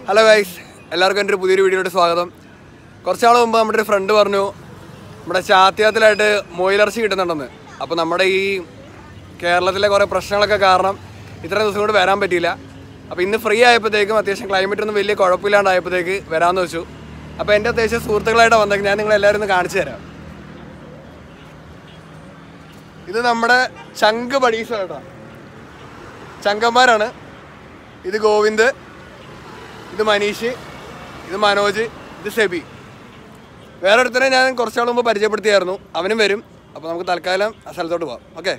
Hello guys എല്ലാവർക്കും എൻ്റെ ഒരു പുതിയൊരു വീഡിയോയുടെ സ്വാഗതം കുറച്ച് നാൾ മുമ്പ് നമ്മുടെ ഒരു ഫ്രണ്ട് പറഞ്ഞു നമ്മുടെ ചാത്യാത്തിലായിട്ട് മൊയിലിറച്ചി കിട്ടുന്നുണ്ടെന്ന് അപ്പോൾ നമ്മുടെ ഈ കേരളത്തിലെ കുറേ പ്രശ്നങ്ങളൊക്കെ കാരണം ഇത്രയും ദിവസം കൊണ്ട് വരാൻ പറ്റിയില്ല അപ്പോൾ ഇന്ന് ഫ്രീ ആയപ്പോഴത്തേക്കും അത്യാവശ്യം ക്ലൈമറ്റ് ഒന്നും വലിയ കുഴപ്പമില്ലാണ്ടായപ്പോഴത്തേക്ക് വരാമെന്ന് വെച്ചു അപ്പോൾ എൻ്റെ അത്യാവശ്യം സുഹൃത്തുക്കളായിട്ട് വന്നേക്ക് ഞാൻ നിങ്ങളെ എല്ലാവരും ഒന്ന് കാണിച്ചു തരാം ഇത് നമ്മുടെ ചങ്ക് ബഡീസ് കേട്ടോ ചങ്കന്മാരാണ് ഇത് ഗോവിന്ദ് ഇത് മനീഷ് ഇത് മനോജ് ഇത് സെബി വേറെ ഒരുത്തനെ ഞാൻ കുറച്ചാൾ മുമ്പ് പരിചയപ്പെടുത്തിയായിരുന്നു അവനും വരും അപ്പോൾ നമുക്ക് തൽക്കാലം ആ സ്ഥലത്തോട്ട് പോവാം ഓക്കെ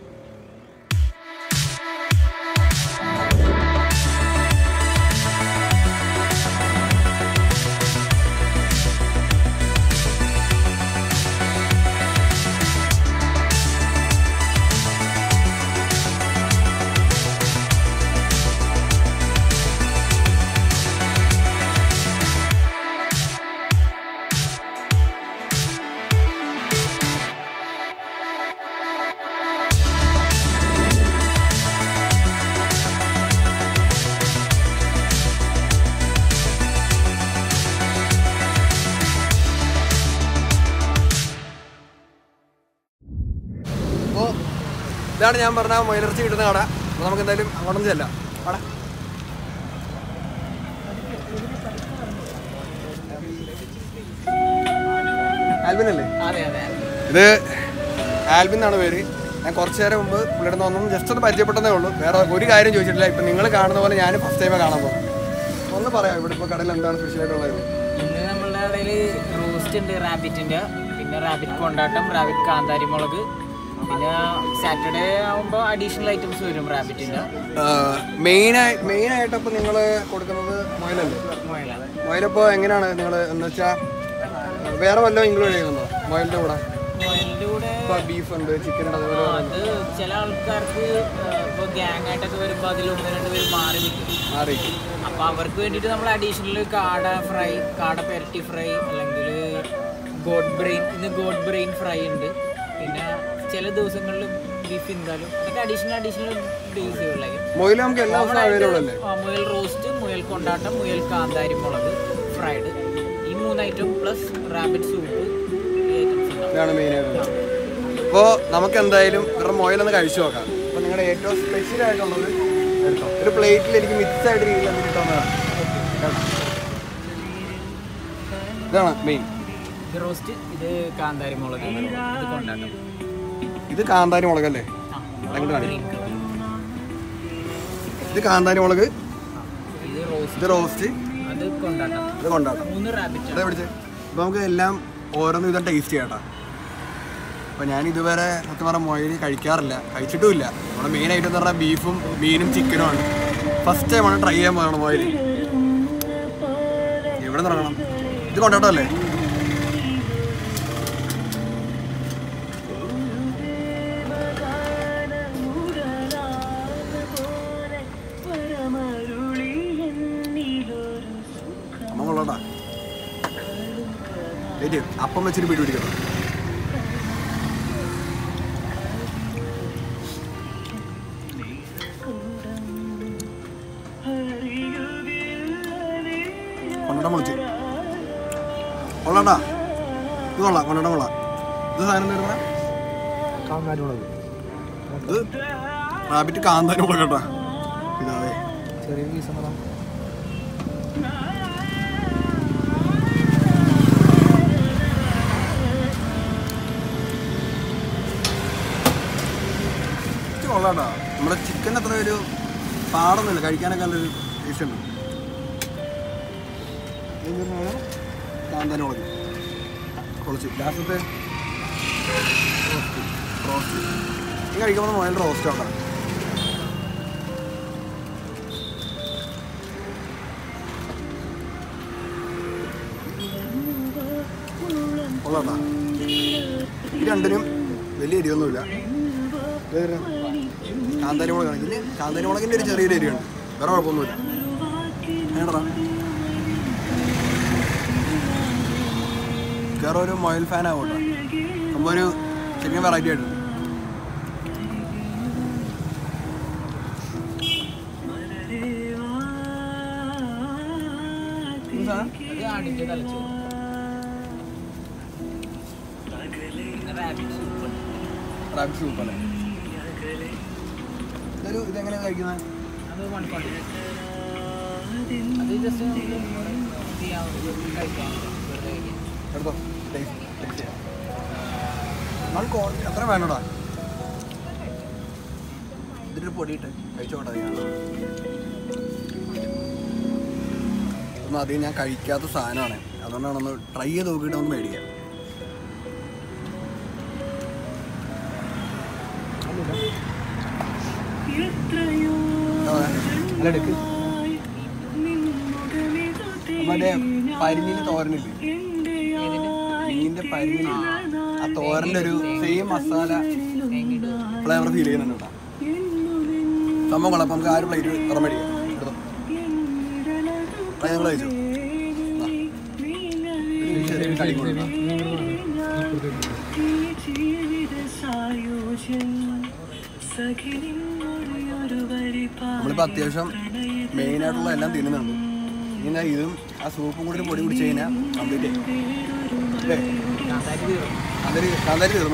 അപ്പോൾ ഇതാണ് ഞാൻ പറഞ്ഞ മൊയിലിറച്ചി കിട്ടുന്ന കട അപ്പോൾ നമുക്ക് എന്തായാലും അങ്ങോട്ടൊന്നും ചെല്ലാം കട ആൽബിൻ അല്ലേ അതെ അതെ ഇത് ആൽബിൻ എന്നാണ് പേര് ഞാൻ കുറച്ച് നേരം മുമ്പ് പുള്ളിയുടെ ഒന്നും ജസ്റ്റ് ഒന്ന് പരിചയപ്പെട്ടതേ ഉള്ളൂ വേറെ ഒരു കാര്യം ചോദിച്ചിട്ടില്ല ഇപ്പം നിങ്ങൾ കാണുന്ന പോലെ ഞാൻ ഫസ്റ്റ് ടൈമേ കാണാൻ പോകും ഒന്ന് പറയാം ഇവിടെ ഇപ്പോൾ കടയിൽ എന്താണ് സ്പെഷ്യലായിട്ടുള്ളത് ഇന്ന് നമ്മളുടെ കടയിൽ റോസ്റ്റ് ഉണ്ട് റാബിറ്റിന്റെ പിന്നെ റാബിറ്റ് കൊണ്ടാട്ടം റാബിറ്റ് കാന്താരി മുളക് പിന്നെ സാറ്റർഡേ ആവുമ്പോൾ അഡീഷണൽ ഐറ്റംസ് വരും റാബിറ്റിന്റെ മെയിനായി മെയിനായിട്ട് അപ്പോൾ നിങ്ങൾ കൊടുക്കുന്നത് മൊയിലല്ലേ മുയല മൊയിലപ്പോൾ എങ്ങനെയാണ് നിങ്ങൾ എന്ന് വെച്ചാൽ വേറെ വല്ലതും ഇൻക്ലൂഡ് ചെയ്യുന്നുണ്ടോ മൊയിലിൻ്റെ കൂടെ മുയലിന്റെ കൂടെ ഇപ്പോൾ ബീഫ് ഉണ്ട് ചിക്കൻ ഉണ്ട് അതുപോലെ ആ, അത് ചില ആൾക്കാർക്ക് ഇപ്പോൾ ഗ്യാങ് ആയിട്ടൊക്കെ വരുമ്പോൾ അതിൽ ഒന്ന് രണ്ട് പേര് മാറി നിൽക്കും മാറി അപ്പോൾ അവർക്ക് വേണ്ടിയിട്ട് നമ്മൾ അഡീഷണൽ കാട ഫ്രൈ കാട പെരട്ടി ഫ്രൈ അല്ലെങ്കിൽ ഗോഡ് ബ്രെയിൻ ഇന്ന് ഗോഡ് ബ്രെയിൻ ഫ്രൈ ഉണ്ട് പിന്നെ ചില ദിവസങ്ങളിൽ ബീഫ് എന്തായാലും അതൊക്കെ അഡീഷണൽ അഡീഷണൽ ഡേയ്സുകളിലായി മൊയിൽ നമുക്ക് എല്ലാ ദിവസവും അവൈലബിൾ അല്ലേ മുയൽ റോസ്റ്റ് മുയൽ കൊണ്ടാട്ടം മുയൽ കാന്താരി മുളക് ഫ്രൈഡ് ഈ മൂന്ന് ഐറ്റം പ്ലസ് റാബിറ്റ് സൂപ്പ് ഈ ഐറ്റംസ് ഉണ്ടാവും ഇതാണ് മെയിനായിട്ട് അപ്പോൾ നമുക്ക് എന്തായാലും ഇവരുടെ മൊയിലൊന്ന് കഴിച്ചു നോക്കാം അപ്പോൾ നിങ്ങളുടെ ഏറ്റവും സ്പെഷ്യൽ ആയിട്ടുള്ളത് എടുത്തോ ഒരു പ്ലേറ്റിൽ എനിക്ക് മിക്സ് ആയിട്ട് രീതിയിൽ എന്തെങ്കിലും തന്നതാണ് ഇതാണ് മെയിൻ ഇത് റോസ്റ്റ് ഇത് കാന്താരി മുളക് ഇത് കൊണ്ടാട്ടം ഇത് കാന്താരി മുളകല്ലേ ആ, അങ്ങോട്ട് കാണിക്ക്. green colour. ഇത് കാന്താരി മുളക് ഇത് റോസ്റ്റ് ഇത് റോസ്റ്റ് അത് കൊണ്ടാട്ടം ഇത് കൊണ്ടാട്ടം മൂന്ന് റാബിറ്റ് ഇതാ പിടിച്ചേ അപ്പോൾ നമുക്ക് എല്ലാം ഓരോന്നും വിധം ടേസ്റ്റ് ചെയ്യാട്ടോ അപ്പോൾ ഞാൻ ഇതുവരെ സത്യം പറഞ്ഞാൽ മൊയിൽ കഴിക്കാറില്ല കഴിച്ചിട്ടുമില്ല നമ്മുടെ മെയിൻ ഐറ്റം എന്ന് പറഞ്ഞാൽ ബീഫും മീനും ചിക്കനും ആണ് ഫസ്റ്റ് ടൈമാണ് ട്രൈ ചെയ്യാൻ പോകണം മൊയിൽ എവിടെ തുടങ്ങണം ഇത് കൊണ്ടാട്ടോ അല്ലേ അമ്മ കൊള്ളട്ടാ ഏറ്റ് അപ്പം വെച്ചിട്ട് പിടി പിടിക്കണം കൊണ്ടടം വിളിച്ച് കൊള്ളാട്ടാ ഇത് കൊള്ളാം കൊണ്ടടം കൊള്ളാം ഇത് സാധനം എന്താ കാന്താരി മുളക് ഇത് റാബിറ്റ് കാന്താരി മുളക് കേട്ടാ ഇതാവേ ചെറിയ പീസ് എന്നതാ ഇത് കൊള്ളാട്ടാ നമ്മുടെ ചിക്കൻ അത്ര ഒരു പാടൊന്നുമില്ല കഴിക്കാനൊക്കെ നല്ലൊരു ടേസ്റ്റ് ഉണ്ട് ഇതെന്താണ്? കാന്താരി മുളക് പൊളിച്ച് ലാസ്റ്റത്തെ റോസ്റ്റ് റോസ്റ്റ് ഇത് കഴിക്കുമ്പോൾ മുയൽ റോസ്റ്റ് ഉണ്ടാകും കൊള്ളാട്ടാ ഈ രണ്ടിനും വലിയ എരിവൊന്നുമില്ല ഇതേതാ? കാന്താരി മുളകാണ് ഇതിന് കാന്താരി മുളകിൻ്റെ ഒരു ചെറിയൊരു എരിവുണ്ട് വേറെ കുഴപ്പമൊന്നുമില്ല വേണ്ടടാ വേറെ ഒരു മൊയൽ ഫാൻ ആവട്ടെ സംഭവം ഒരു ശരിക്കും വെറൈറ്റി ആയിട്ടുണ്ട് അത് ആടിന്റെ തലച്ചോറ് പിന്നെ റാബിറ്റ് സൂപ്പ് ഉണ്ട് റാബിറ്റ് സൂപ്പ് അല്ലേ ഇതൊരു ഇതെങ്ങനെയാണ് കഴിക്കുന്നത് അത് മണിപ്പാട് അത് ജസ്റ്റ് ചെയ്യാവുന്ന കഴിക്കാൻ വെറുതെ കഴിക്കാൻ എടുത്തോ ടേസ്റ്റ് ടേസ്റ്റ് ചെയ്യാം നമ്മൾ ക്വാളിറ്റി അത്ര വേണോടാ ഇതിൻ്റെ പൊടിയിട്ട് കഴിച്ചോട്ടെ ഒന്നും അധികം ഞാൻ കഴിക്കാത്ത സാധനമാണ് അതുകൊണ്ടാണ് ഒന്ന് ട്രൈ ചെയ്ത് നോക്കിയിട്ട് നമുക്ക് മേടിക്കാം അല്ല എടുക്ക് മറ്റേ പരിഞ്ഞിന് തോരനില്ലേ മീനിന്റെ പരിഞ്ഞിന് ആ തോരന്റെ ഒരു സെയിം മസാല ഫ്ലേവർ ഫീൽ ചെയ്യുന്നുണ്ട് കേട്ടോ സംഭവം കൊള്ളാം അപ്പൊ നമുക്ക് ആ ഒരു പ്ലേറ്റ് തുറന്നു മേടിക്കാം എടുത്തോ നിങ്ങൾ കഴിച്ചു കടി കൊടുക്കാം നമ്മളിപ്പോൾ അത്യാവശ്യം മെയിൻ ആയിട്ടുള്ള എല്ലാം തിന്നുന്നുണ്ട് ഇങ്ങനെ ഇതും ആ സൂപ്പും കൂടി പൊടി കുടിച്ചു കഴിഞ്ഞാൽ കംപ്ലീറ്റ് അല്ലേ കാന്താരി കാന്താരി തീർന്നു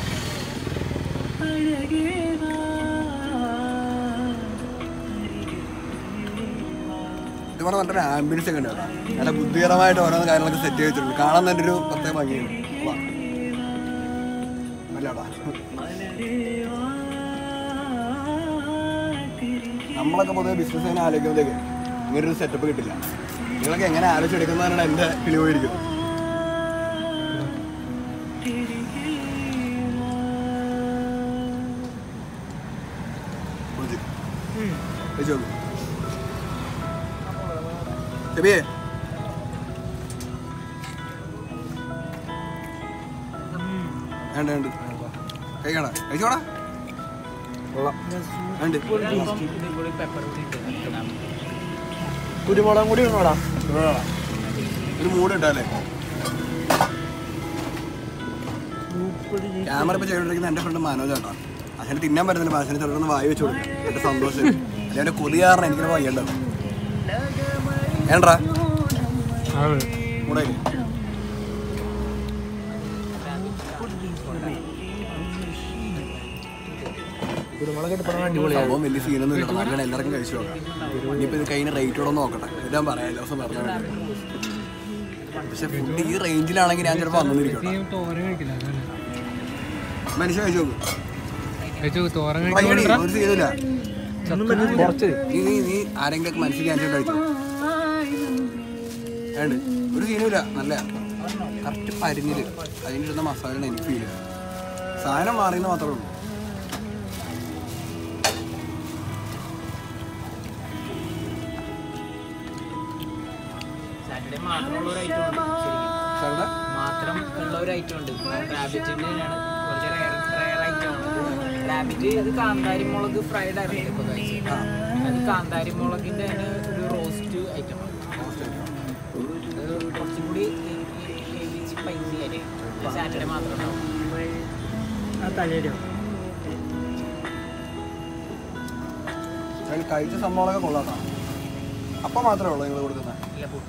ഇതുപോലെ നല്ലൊരു ആംബിയൻസ് ഒക്കെ ഉണ്ട് കേട്ടോ. നല്ല ബുദ്ധിപരമായിട്ട് ഓരോന്ന് കാര്യങ്ങളൊക്കെ സെറ്റ് ചെയ്ത് വെച്ചിട്ടുണ്ട് കാണാൻ തന്നെ ഒരു പ്രത്യേക ഭംഗിയുണ്ട് വാ. നല്ലതാടാ. നമ്മളൊക്കെ പൊതുവെ ബിസിനസ് ചെയ്യാൻ ആലോചിക്കുമ്പോഴത്തേക്ക് ഇങ്ങനൊരു സെറ്റപ്പ് കിട്ടില്ല നിങ്ങളൊക്കെ എങ്ങനെ ആലോചിച്ചെടുക്കുന്നതാണ് എൻ്റെ കിളി പോയിരിക്കുന്നത് കുടിച്ച്. കഴിച്ച് നോക്ക്. ഷെബിയേ വേണ്ട വേണ്ട കഴിക്കണ കഴിച്ചോടാ കൊള്ളാം വേണ്ട ഇതുകൂടി പെപ്പർ കൂടി ഇട്ട് കുരുമുളകും കൂടി ഇടണോടാ ഒരു മൂഡ് ഇട്ടല്ലേ ക്യാമറ ഇപ്പൊ ചെയ്തോണ്ടിരിക്കുന്ന എന്റെ ഫ്രണ്ട് മനോജ് കേട്ടോ അതിന് തിന്നാൻ പറ്റുന്നില്ല പക്ഷേ ചെറുതൊന്ന് വായി വെച്ച് കൊടുക്കും എന്റെ സന്തോഷം അതിന്റെ കൊതി കാരണം എനിക്കൊരു വയ്യണ്ടാവും ഏണ്ടാ കൂടെ ഇല്ലേ? കുരുമുളക് ഇട്ടപ്പോഴാണ് അടിപൊളിയാണ് സംഭവം വലിയ സീനൊന്നും ഇല്ല നല്ലോണം എല്ലാവർക്കും കഴിച്ചു നോക്കാം ഇനിയിപ്പോ ഇത് കഴിഞ്ഞ റേറ്റോടെ നോക്കട്ടെ എന്നിട്ട് ഞാൻ പറയാം എല്ലാ ദിവസം പറഞ്ഞാൽ മതി പക്ഷെ ഫുഡ് ഈ റേഞ്ചിലാണെങ്കിൽ ഞാൻ ചിലപ്പോൾ വന്നിരിക്കട്ടെ തോരൻ കഴിക്കില്ല മനുഷ്യ കഴിച്ചു നോക്കും കഴിച്ചു തോരൻ പയ്യടി, ഒരു സീനില്ല കുറച്ച് നീ നീ നീ ആരെങ്കിലും മനസ്സിൽ ക്യാൻസർ കഴിച്ചു വേണ്ട ഒരു സീനുമില്ല നല്ല കറക്റ്റ് പരിഞ്ഞില് അതിൻ്റെ ഇരുന്ന മസാലയാണ് എനിക്ക് ഫീൽ ചെയ്തത് സാധനം മാറിയെന്ന് മാത്രമേ ഉള്ളൂ സാറ്റർഡേ മാത്രമുള്ള ഒരു ഐറ്റം ഉണ്ട് ശരിക്കും സാറിന്റെ മാത്രം ഉള്ള ഒരു ഐറ്റം ഉണ്ട് റാബിറ്റിന്റെ തന്നെയാണ് കുറച്ച് റയർ ഐറ്റം ആണ് റാബിറ്റ് അത് കാന്താരി മുളക് ഫ്രൈഡ് ആയിരുന്നു ഇപ്പൊ കഴിച്ചത് അത് കാന്താരി മുളകിന്റെ തന്നെ ഒരു റോസ്റ്റ് ഐറ്റം ആണ് അത് കുറച്ചും കൂടി ഹെവി സ്പൈസി ആയിരിക്കും സാറ്റർഡേ മാത്രം ഉണ്ടാവും ഞാൻ കഴിച്ച സംഭവങ്ങളൊക്കെ കൊള്ളാട്ടാ അപ്പം മാത്രമേ ഉള്ളൂ നിങ്ങൾ കൊടുക്കുന്നത് ഇല്ല പുട്ട്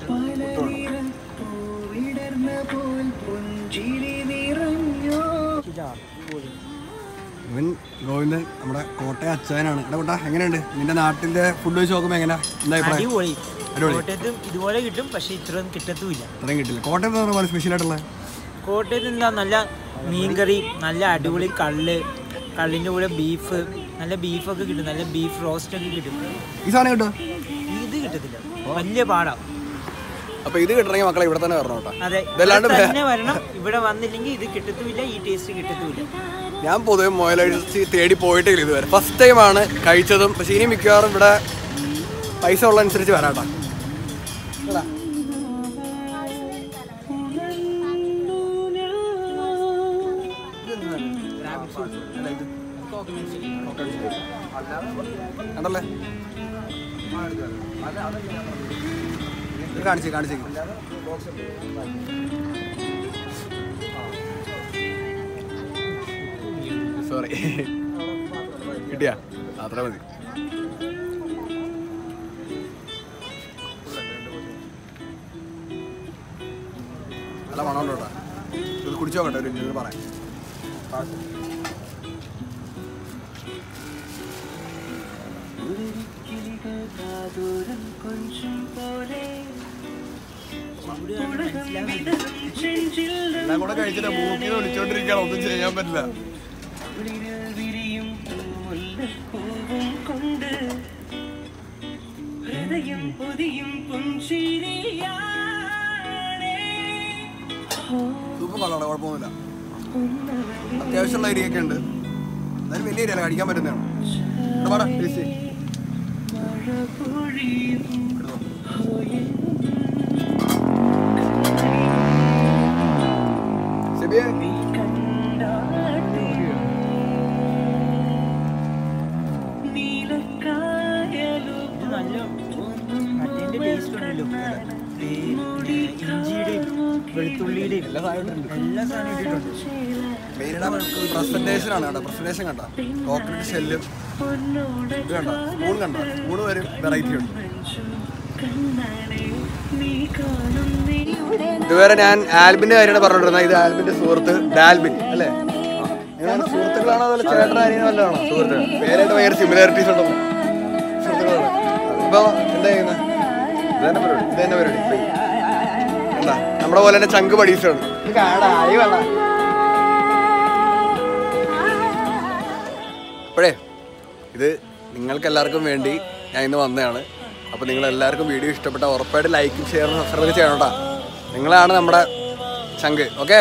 ഇവൻ ഗോവിന്ദൻ നമ്മുടെ കോട്ടയം അച്ചായനാണ് എടാ കൂട്ടാ എങ്ങനെയുണ്ട് നിന്റെ നാട്ടിന്റെ ഫുഡ് വെച്ച് നോക്കുമ്പോൾ എങ്ങനെയാ എന്താ അഭിപ്രായം അടിപൊളി അടിപൊളി കോട്ടയത്തും ഇതുപോലെ കിട്ടും പക്ഷെ ഇത്രയൊന്നും കിട്ടത്തുമില്ല അത്രയും കിട്ടില്ല കോട്ടയം എന്ന് പറഞ്ഞ പോലെ സ്പെഷ്യൽ ആയിട്ടുള്ള കോട്ടയത്ത് എന്താ നല്ല മീൻകറി നല്ല അടിപൊളി കള്ള് കള്ളിൻ്റെ കൂടെ ബീഫ് നല്ല ബീഫൊക്കെ കിട്ടും നല്ല ബീഫ് റോസ്റ്റ് ഒക്കെ കിട്ടും ഈ സാധനം കിട്ടുമോ ഇത് കിട്ടത്തില്ല വലിയ പാടാ അപ്പൊ ഇത് കിട്ടണമെങ്കിൽ മക്കളെ ഇവിടെ തന്നെ വരണം കേട്ടോ അതെ ഇതല്ലാണ്ട് ഇവിടെ വേ- തന്നെ വരണം ഇവിടെ വന്നില്ലെങ്കിൽ ഇത് കിട്ടത്തുമില്ല ഈ ടേസ്റ്റ് കിട്ടത്തുമില്ല ഞാൻ പൊതുവെ മൊയലടിച്ച് തേടി പോയിട്ടില്ല ഇതുവരെ ഫസ്റ്റ് ടൈമാണ് കഴിച്ചതും പക്ഷെ ഇനി മിക്കവാറും ഇവിടെ പൈസ ഉള്ള അനുസരിച്ച് വരാട്ടോ കണ്ടല്ലേ ഇത് കാണിച്ചേ കാണിച്ചേ സോറി കിട്ടിയാ അത്ര മതി നല്ല മണമുണ്ട് കേട്ടോ ഇത് കുടിച്ചോ കേട്ടോ ഒരു ഇത് പറയാം എല്ലാം കൂടെ കഴിച്ചിട്ട് മൂക്കിന്ന് വിളിച്ചോണ്ടിരിക്കുകയാണ് ഒന്നും ചെയ്യാൻ പറ്റില്ല സൂപ്പർ കളറാണ് കുഴപ്പമൊന്നുമില്ല അത്യാവശ്യമുള്ള ഏരിയൊക്കെ ഉണ്ട് എന്നാലും വലിയ ഏരിയ കഴിക്കാൻ പറ്റുന്നതാണ് ഇവിടെ വാടാ, taste ചെയ്യ്. എടുത്തോ. സെബിയെ, ഇത് നല്ല മറ്റേന്റെ ടേസ്റ്റ് ഉണ്ടല്ലോ ഈ ഇഞ്ചിയുടെയും വെളുത്തുള്ളിയുടെയും എല്ലാ സാധനവും ഇട്ടിട്ടുണ്ട് മെയിനായിട്ട് പ്രസന്റേഷൻ ആണ് കേട്ടോ പ്രസന്റേഷൻ കണ്ട കോക്കനട്ട് ഷെല്ലും ഇത് കണ്ട സ്പൂൺ കണ്ട സ്പൂൺ വരും വെറൈറ്റി ഉണ്ട് ഇതുവരെ ഞാൻ ആൽബിന്റെ കാര്യമാണ് പറഞ്ഞോണ്ടിരുന്നത് ഇത് ആൽബിന്റെ സുഹൃത്ത് ഡാൽബിൻ അല്ലേ നിങ്ങളാണ് സുഹൃത്തുക്കളാണോ അതല്ല ചേട്ടൻ അനിയനോ വല്ലതാണോ സുഹൃത്ത് പേരായിട്ട് ഭയങ്കര സിമിലാരിറ്റീസ് ഉണ്ടല്ലോ സുഹൃത്തുക്കളാണ് ഇപ്പൊ എന്താ ചെയ്യുന്നത് ഇതന്നെ പരിപാടി ഇതന്നെ പരിപാടി എന്താ നമ്മുടെ പോലെ തന്നെ ചങ്ക് പഠിച്ചാണ് അപ്പോഴേ ഇത് നിങ്ങൾക്ക് എല്ലാവർക്കും വേണ്ടി ഞാൻ ഇന്ന് വന്നതാണ് അപ്പോൾ നിങ്ങൾ എല്ലാവർക്കും വീഡിയോ ഇഷ്ടപ്പെട്ട ഉറപ്പായിട്ട് ലൈക്കും ഷെയറും സബ്സ്ക്രൈബ് ചെയ്യണം കേട്ടോ നിങ്ങളാണ് നമ്മുടെ ചങ്ക് ഓക്കെ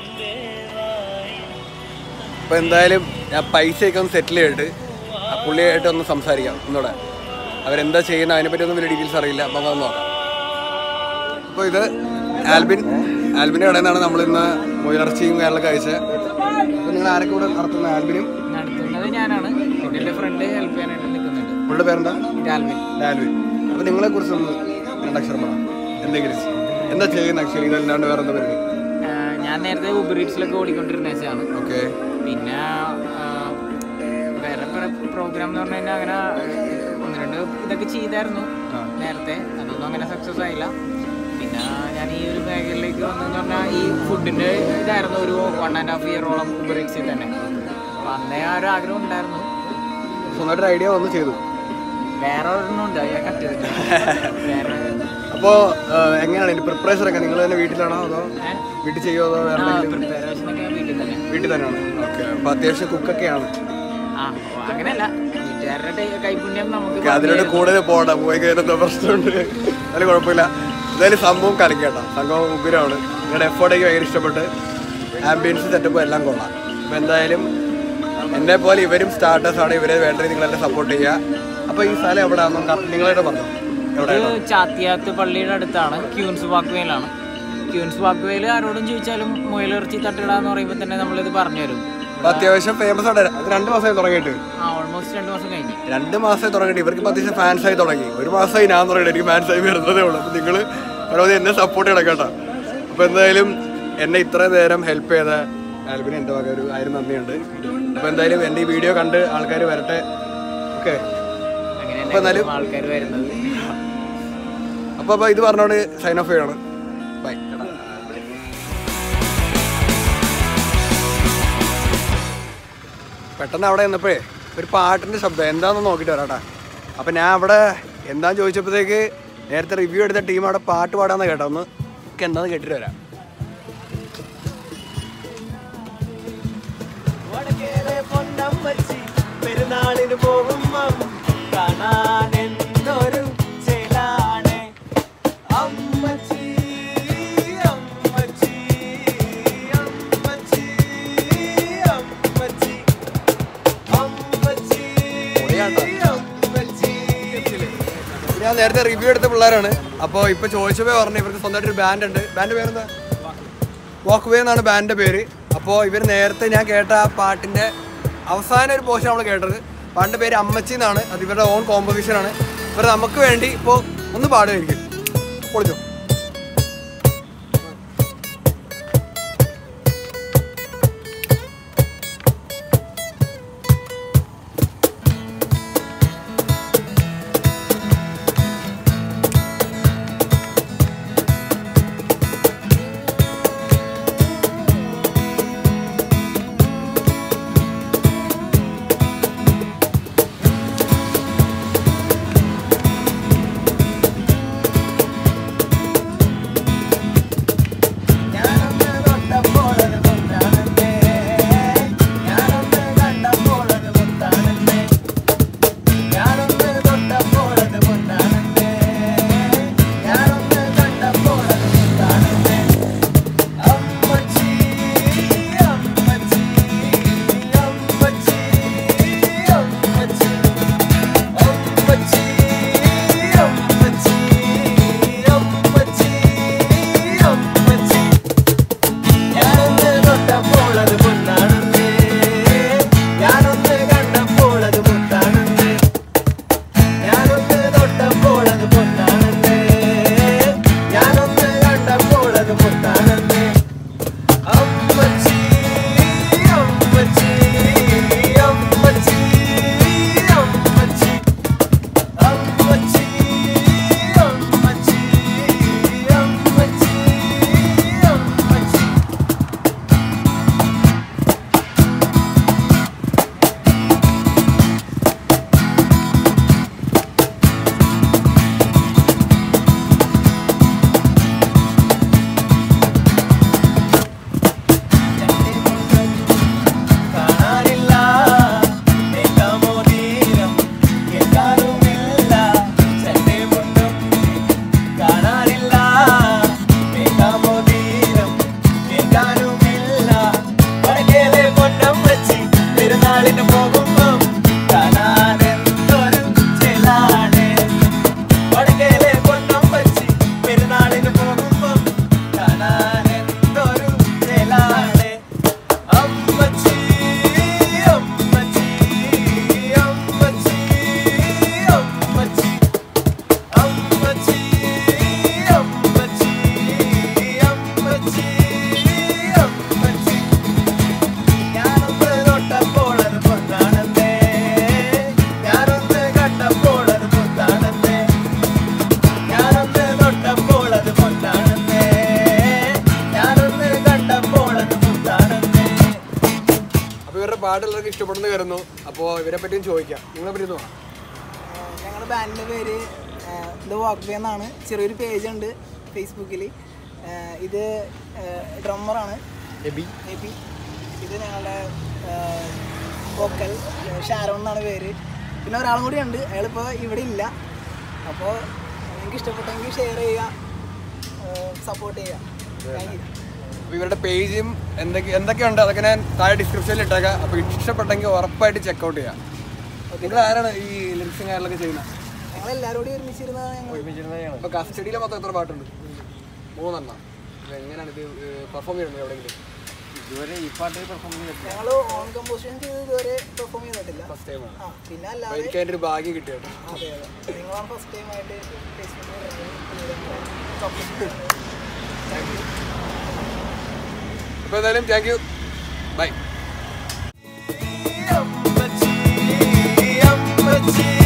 അപ്പോൾ എന്തായാലും ഞാൻ പൈസയൊക്കെ ഒന്ന് സെറ്റിൽ ചെയ്തിട്ട് ആ പുള്ളിയായിട്ട് ഒന്ന് സംസാരിക്കാം ഒന്നുകൂടെ അവരെന്താ ചെയ്യുന്നത് അതിനെപ്പറ്റി ഒന്നും വലിയ ഡീറ്റെയിൽസ് അറിയില്ല അപ്പോൾ നമുക്ക് നോക്കാം അപ്പോൾ ഇത് ആൽബിൻ ആൽബിൻ്റെ കടയിൽ നിന്നാണ് നമ്മൾ ഇന്ന് മുയലർച്ചയും കാര്യങ്ങളൊക്കെ കഴിച്ചത് അപ്പോൾ നിങ്ങൾ ആരൊക്കെ കൂടെ നടത്തുന്ന ആൽബിനും നടത്തുന്നത് ഞാനാണ് പിന്നെ എൻ്റെ ഫ്രണ്ട് ഹെൽപ്പ് ചെയ്യാനായിട്ട് നിൽക്കുന്നുണ്ട് പുള്ളിയുടെ പേരെന്താ ഡാൽവിൻ ഡാൽവിൻ അപ്പോൾ നിങ്ങളെ കുറിച്ച് ഒന്ന് രണ്ടക്ഷരം പറ എന്തെങ്കിലും എന്താ ചെയ്യുന്ന ആക്ച്വലി ഇതല്ലാണ്ട് വേറെ എന്താ പരിപാടി ആഹ് ഞാൻ നേരത്തെ ഉബർ ഈറ്റ്സിലൊക്കെ ഓടിക്കൊണ്ടിരുന്നതാണ് ഓക്കെ പിന്നെ ആഹ് വേറെ പ്രോഗ്രാം എന്ന് പറഞ്ഞു കഴിഞ്ഞാൽ അങ്ങനെ ആഹ് ഒന്ന് രണ്ട് ഇതൊക്കെ ചെയ്തായിരുന്നു നേരത്തെ അതൊന്നും അങ്ങനെ സക്സസ് ആയില്ല പിന്നെ ഞാൻ ഈ ഒരു മേഖലയിലേക്ക് വന്നെന്ന് പറഞ്ഞാൽ ഈ ഫുഡിൻ്റെ ഇതായിരുന്നു ഒരു വൺ ആൻഡ് ഹാഫ് ഇയറോളം ഉബർ ഈറ്റ്സിൽ തന്നെ അപ്പം അന്നേ ആ ഒരു ആഗ്രഹം ഉണ്ടായിരുന്നു സ്വന്തമായിട്ട് ഐഡിയ വന്ന് ചെയ്തു വേറെ ഒരെണ്ണം ഉണ്ട് അത് ഞാൻ കട്ട് ചെയ്തിട്ടില്ല വേറെ അപ്പോൾ എങ്ങനെയാണ് ഇതിന്റെ പ്രിപ്പറേഷൻ ഒക്കെ നിങ്ങൾ തന്നെ വീട്ടിലാണോ അതോ വീട്ടിൽ ചെയ്യുമോ അതോ വേറെ എന്തെങ്കിലും പ്രിപ്പറേഷനൊക്കെ വീട്ടിൽ തന്നെ വീട്ടിൽ തന്നെയാണ് ഓക്കെ അപ്പോൾ അത്യാവശ്യം കുക്കൊക്കെയാണ് ആ അങ്ങനെയല്ല വീട്ടുകാരുടെ ടൈ- കൈപുണ്യം നമുക്ക് ഓക്കെ അതിനോട് കൂടുതൽ പോകണ്ട പോയി കഴിഞ്ഞാൽ പ്രശ്നമുണ്ട് അതിൽ കുഴപ്പമില്ല എന്തായാലും സംഭവം കളിക്കട്ടോ സംഭവം ഉഗ്രമാണ് നിങ്ങളുടെ എഫേർട്ടൊക്കെ ഭയങ്കര ഇഷ്ടപ്പെട്ട് ആംബിയൻസ് സെറ്റപ്പും എല്ലാം കൊള്ളാം അപ്പോൾ എന്തായാലും എന്നെ പോലെ ഇവരും സ്റ്റാർട്ടേഴ്സാണ് ഇവരെ വേണ്ട നിങ്ങളെല്ലാം സപ്പോർട്ട് ചെയ്യുക അപ്പോൾ ഈ സ്ഥലം എവിടെയാണെന്നും നിങ്ങളായിട്ട് പറഞ്ഞു എവിടെ ഇത് ചാത്തിയാത്ത് പള്ളിയുടെ അടുത്താണ് ക്യൂൻസ് വാക്വേയിലാണ് ക്യൂൻസ് വാക്വേയിൽ ആരോടും ചോദിച്ചാലും മുയലിറച്ചി തട്ടിട എന്ന് പറയുമ്പോൾ തന്നെ നമ്മളിത് പറഞ്ഞു തരും അപ്പോൾ അത്യാവശ്യം ഫേമസ് ആണ് അത് രണ്ട് മാസമായി തുടങ്ങിയിട്ട് ആ ഓൾമോസ്റ്റ് രണ്ട് മാസം കഴിഞ്ഞു രണ്ട് മാസമായി തുടങ്ങിയിട്ട് ഇവർക്ക് ഇപ്പം അത്യാവശ്യം ഫാൻസ് ആയി തുടങ്ങി ഒരു മാസമായി ഞാൻ തുടങ്ങിയിട്ട് എനിക്ക് ഫാൻസ് ആയി വരുന്നതേ ഉള്ളൂ അപ്പോൾ നിങ്ങൾ പരമാവധി എന്നെ സപ്പോർട്ട് ചെയ്യണം കേട്ടോ അപ്പോൾ എന്തായാലും എന്നെ ഇത്രയും നേരം ഹെൽപ്പ് ചെയ്ത ആൽബിന് എൻ്റെ വക ഒരു ആയിരം നന്ദിയുണ്ട് അപ്പോൾ എന്തായാലും എൻ്റെ ഈ വീഡിയോ കണ്ട് ആൾക്കാർ വരട്ടെ ഓക്കെ അപ്പോൾ എന്നാലും ആൾക്കാർ വരുന്നത് അപ്പോൾ അപ്പോൾ ഇത് പറഞ്ഞോണ്ട് സൈൻ ഓഫ് ചെയ്യണം ബൈ പെട്ടെന്ന് അവിടെ നിന്നപ്പോഴേ ഒരു പാട്ടിൻ്റെ ശബ്ദം എന്താണെന്ന് നോക്കിയിട്ട് വരാട്ടാ അപ്പം ഞാൻ അവിടെ എന്താന്ന് ചോദിച്ചപ്പോഴത്തേക്ക് നേരത്തെ റിവ്യൂ എടുത്ത ടീം അവിടെ പാട്ട് പാടാന്ന് കേട്ടോ ഒന്ന് ഒക്കെ എന്താന്ന് കേട്ടിട്ട് വരാം പെരുന്നാളിന് പോകുമ്പം കാണാൻ എന്തൊരു ചേലാണ് അമ്മച്ചി അമ്മച്ചി അമ്മച്ചി അമ്മച്ചി അമ്മച്ചി പൊളിയാട്ടോ. അമ്മച്ചി ഞാൻ നേരത്തെ റിവ്യൂ എടുത്ത പിള്ളേരാണ് അപ്പോൾ ഇപ്പോൾ ചോദിച്ചപ്പോൾ പറഞ്ഞു ഇവർക്ക് സ്വന്തമായിട്ടൊരു ബാൻഡ് ഉണ്ട് ബാൻഡ് പേരെന്താ വാക്ക് വേ എന്നാണ് ബാൻഡിൻ്റെ പേര് അപ്പോൾ ഇവർ നേരത്തെ ഞാൻ കേട്ട ആ പാട്ടിൻ്റെ അവസാന ഒരു പോഷൻ നമ്മൾ കേട്ടത് പാട്ടിൻ്റെ പേര് അമ്മച്ചി എന്നാണ് അത് ഇവരുടെ ഓൺ കോമ്പോസിഷൻ ആണ് ഇവർ നമുക്ക് വേണ്ടി ഇപ്പോൾ ഒന്ന് പാടുമായിരിക്കും പൊളിച്ചോ പാട്ടുള്ളവർക്ക് ഇഷ്ടപ്പെടുന്നു കയറുന്നു അപ്പോൾ ഇവരെ പറ്റിയും ചോദിക്കാം നിങ്ങളെ പറ്റി തോന്നാം ഞങ്ങളുടെ ബാൻഡിൻ്റെ പേര് ദ വാക്ക് വേ എന്നാണ് ചെറിയൊരു പേജ് ഉണ്ട് ഫേസ്ബുക്കിൽ ഇത് ഡ്രമ്മറാണ് എബി എബി ഇത് ഞങ്ങളുടെ വോക്കൽ ഷാരോൺ എന്നാണ് പേര് പിന്നെ ഒരാളും കൂടി ഉണ്ട് അയാളിപ്പോൾ ഇവിടെ ഇല്ല അപ്പോൾ നിങ്ങൾക്ക് ഇഷ്ടപ്പെട്ടെങ്കിൽ ഷെയർ ചെയ്യുക സപ്പോർട്ട് ചെയ്യുക താങ്ക് യു അപ്പോൾ ഇവരുടെ പേജും എന്തൊക്കെ എന്തൊക്കെയുണ്ട് അതൊക്കെ ഞാൻ താഴെ ഡിസ്ക്രിപ്ഷനിൽ ഇട്ടേക്കാം അപ്പോൾ ഇഷ്ടപ്പെട്ടെങ്കിൽ ഉറപ്പായിട്ട് ചെക്കൗട്ട് ചെയ്യാം നിങ്ങൾ ആരാണ് ഈ ലിറിക്സും കാര്യങ്ങളൊക്കെ ചെയ്യുന്നത് ഞങ്ങളെല്ലാവരും കൂടി ഒരുമിച്ചിരുന്ന ഞങ്ങൾ ഇപ്പോൾ കസ്റ്റഡിയിലെ മൊത്തം എത്ര പാട്ടുണ്ട് മൂന്നെണ്ണം ഇത് എങ്ങനെയാണ് ഇത് പെർഫോം ചെയ്യുന്നത് എവിടെയെങ്കിലും ഇതുവരെ ഈ പാട്ട് പെർഫോം ചെയ്തിട്ടില്ല ഞങ്ങൾ ഓൺ കമ്പോസിഷൻ ചെയ്ത് ഇതുവരെ പെർഫോം ചെയ്തിട്ടില്ല ഫസ്റ്റ് ടൈമാണ് ആ പിന്നെ അപ്പോൾ അല്ലാതെ എനിക്ക് അതിൻ്റെ ഒരു ഭാഗ്യം കിട്ടിയത് അതെ അതെ നിങ്ങളാണ് ഫസ്റ്റ് ടൈം ആയിട്ട് ഫേസ്ബുക്കിൽ അപ്പോൾ എന്തായാലും താങ്ക് യു ബൈ അമ്മച്ചി